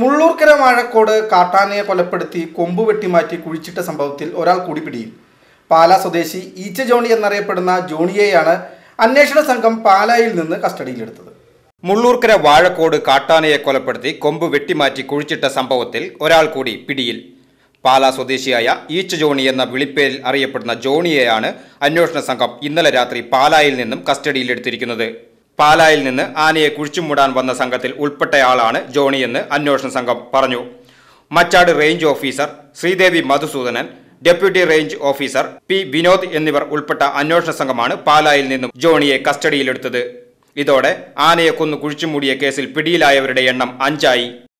മുള്ളൂർക്കര വാഴക്കോട് കാട്ടാനയെ കൊലപ്പെടുത്തി കൊമ്പ് വെട്ടിമാറ്റി കുഴിച്ചിട്ട സംഭവത്തിൽ ഒരാൾ കൂടി പിടിയിൽ പാലാ സ്വദേശി ഈച്ച ജോണി എന്നറിയപ്പെടുന്ന ജോണിയെയാണ് അന്വേഷണ സംഘം പാലായിൽ നിന്ന് കസ്റ്റഡിയിലെടുത്തത് മുള്ളൂർക്കര വാഴക്കോട് കാട്ടാനയെ കൊലപ്പെടുത്തി കൊമ്പ് വെട്ടിമാറ്റി കുഴിച്ചിട്ട സംഭവത്തിൽ ഒരാൾ കൂടി പിടിയിൽ പാലാ സ്വദേശിയായ ഈച്ച ജോണി എന്ന വിളിപ്പേരിൽ അറിയപ്പെടുന്ന ജോണിയെയാണ് അന്വേഷണ സംഘം ഇന്നലെ രാത്രി പാലായിൽ നിന്നും കസ്റ്റഡിയിലെടുത്തിരിക്കുന്നത് പാലായിൽ നിന്ന് ആനയെ കുഴിച്ചുമൂടാൻ വന്ന സംഘത്തിൽ ഉൾപ്പെട്ടയാളാണ് ജോണിയെന്ന് അന്വേഷണ സംഘം പറഞ്ഞു Machad range officer Sreedevi Madhusoodanan deputy range officer P Vinod എന്നിവർ ഉൾപ്പെട്ട അന്വേഷണ സംഘമാണ് പാലായിൽ നിന്നും ജോണിയെ കസ്റ്റഡിയിലെടുത്തത് ഇതോടെ ആനയെ കൊന്നു കുഴിച്ചുമൂടിയ കേസിൽ പിടിയിലായവരുടെ എണ്ണം അഞ്ചായി